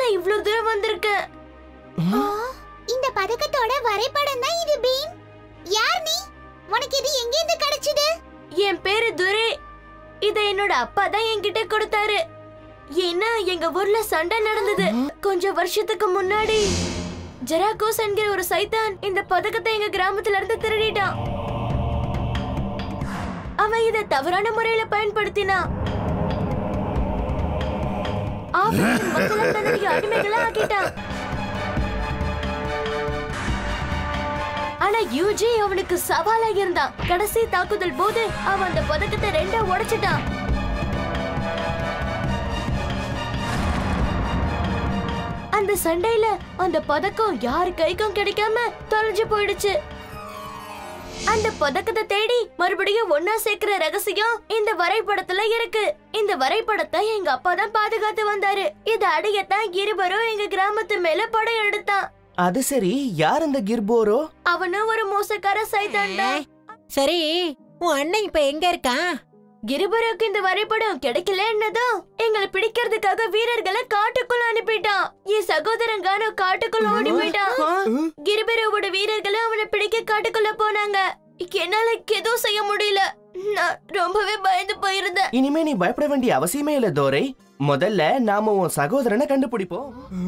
நான் இவ்வளவு தூரம் வந்திருக்கேன் இந்த பதக்கத்தோட வரைபடம் தான் இது பீம் யார் நீ உனக்கு இது எங்க இருந்து கிடைச்சது என் பேரு துரை இத என்னோட அப்பா தான் என்கிட்ட கொடுத்தாரு ஏன்னா எங்க ஊர்ல சண்டை நடந்தது கொஞ்சம் வருஷத்துக்கு முன்னாடி ஜெராகோஸ் என்கிற ஒரு சைத்தான் இந்த பதக்கத்தை எங்க கிராமத்துல இருந்து திருடிட்டான் அவன் இத தவறான முறையில பயன்படுத்தினான் ஆப்பிரிக்கன் மக்களை தன்னுடைய அடிமைகளா ஆக்கிட்டான் ஆனா யூஜி அவனுக்கு சவாலா இருந்தான் கடைசி தாக்குதல் போது அவன் அந்த பதக்கத்தை ரெண்டா உடைச்சிட்டான் அந்த சண்டையில அந்த பதக்கம் யார் கைக்கும் கிடைக்காம தொலைஞ்சு போயிடுச்சு அந்த பதக்கத்தை தேடி மறுபடியும் ஒன்னா சேர்க்கிற ரகசியம் இந்த வரைபடத்துல இருக்கு இந்த வரைபடத்தை எங்க அப்பா தான் பாதுகாத்து வந்தாரு இத அடையத்தான் இருவரும் எங்க கிராமத்து மேல படையெடுத்தான் அது சரி யார் அந்த கிர்போரோ அவனும் ஒரு மோசக்கார சைதான்டா சரி உன் அண்ணன் இப்ப எங்க இருக்கான் கிரிபரோக்கு இந்த வரைபடம் கிடைக்கல என்னதும் எங்களை பிடிக்கிறதுக்காக வீரர்களை காட்டுக்குள்ள அனுப்பிட்டான் என் சகோதரன் கானோ காட்டுக்குள்ள ஓடி போயிட்டான் கிரிபரோவோட வீரர்களும் அவனை பிடிக்க காட்டுக்குள்ள போனாங்க என்னால எதுவும் செய்ய முடியல நான் ரொம்பவே பயந்து போயிருந்தேன் இனிமே நீ பயப்பட வேண்டிய அவசியமே இல்ல தோரை முதல்ல நாம உன் சகோதரனை கண்டுபிடிப்போம்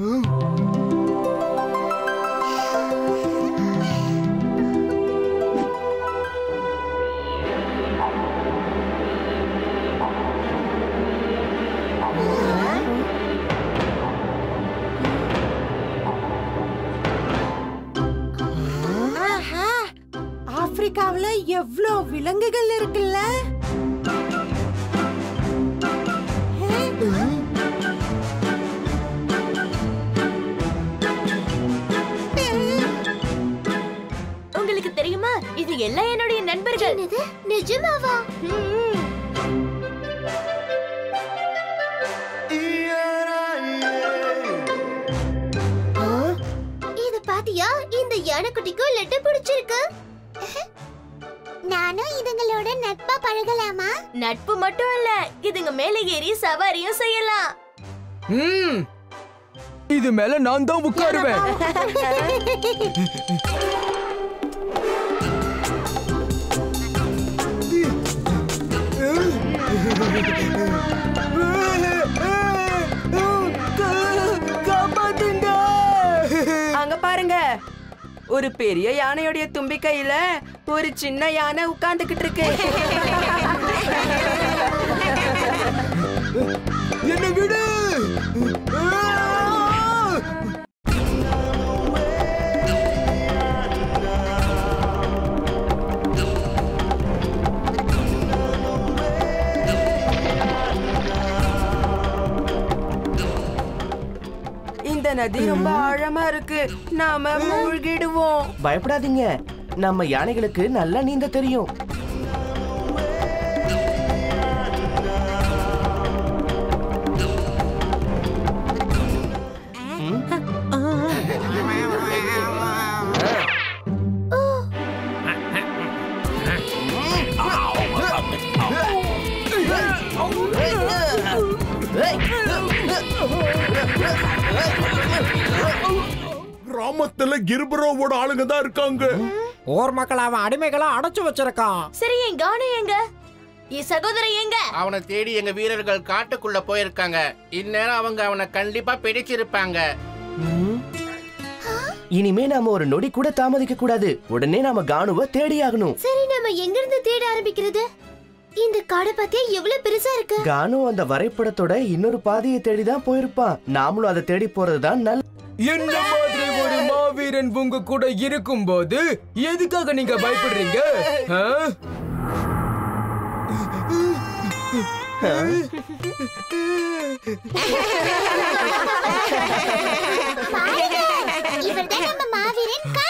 ஆஹா ஆப்பிரிக்காவுல எவ்ளோ விலங்குகள் இருக்குல்ல உங்களுக்கு தெரியுமா இது எல்லாம் என்னுடைய நண்பர்கள் என்னது நிஜமாவா ம். இது பாத்தியா இந்த யானைக்குட்டிக்கும் லட்டு பிடிச்சிருக்கு நானும் இதுங்களோட நட்பா பழகலாமா நட்பு மட்டும் இல்ல இதுங்க மேல ஏறி சவாரியும் செய்யலாம் ம் இது மேல நான் தான் உட்காருவேன் அங்க பாருங்க ஒரு பெரிய யானையுடைய தும்பிக்கையில ஒரு சின்ன யானை உட்கார்ந்துகிட்டு இருக்கு என்ன விடு இந்த நதி ரொம்ப ஆழமா இருக்கு நாம மூழ்கிடுவோம் பயப்படாதீங்க நம்ம யானைகளுக்கு நல்லா நீந்த தெரியும் கிராமத்துல கிர்பரோவோட ஆளுங்க தான் இருக்காங்க ஊர் மக்கள் அவன் அடிமைகளா அடைச்சு வச்சிருக்கான் சரி என் கானு எங்க என் சகோதரன் எங்க அவனை தேடி எங்க வீரர்கள் காட்டுக்குள்ள போயிருக்காங்க இந்நேரம் அவங்க அவனை கண்டிப்பா பிடிச்சிருப்பாங்க ம். இனிமே நாம ஒரு நொடி கூட தாமதிக்க கூடாது உடனே நாம கானுவ தேடி ஆகணும் சரி நம்ம எங்க இருந்து தேட ஆரம்பிக்கிறது இந்த காடை பாத்தியா எவ்வளவு பெருசா இருக்கு கானு அந்த வரைபடத்தோட இன்னொரு பாதையை தேடி தான் போயிருப்பான் நாமளும் அதை தேடி போறதுதான் நல்ல என்ன மாதிரி ஒரு மாவீரன் உங்க கூட இருக்கும்போது எதுக்காக நீங்க பயப்படுறீங்க ஆ? இவர்தான் நம்ம மாவீரன்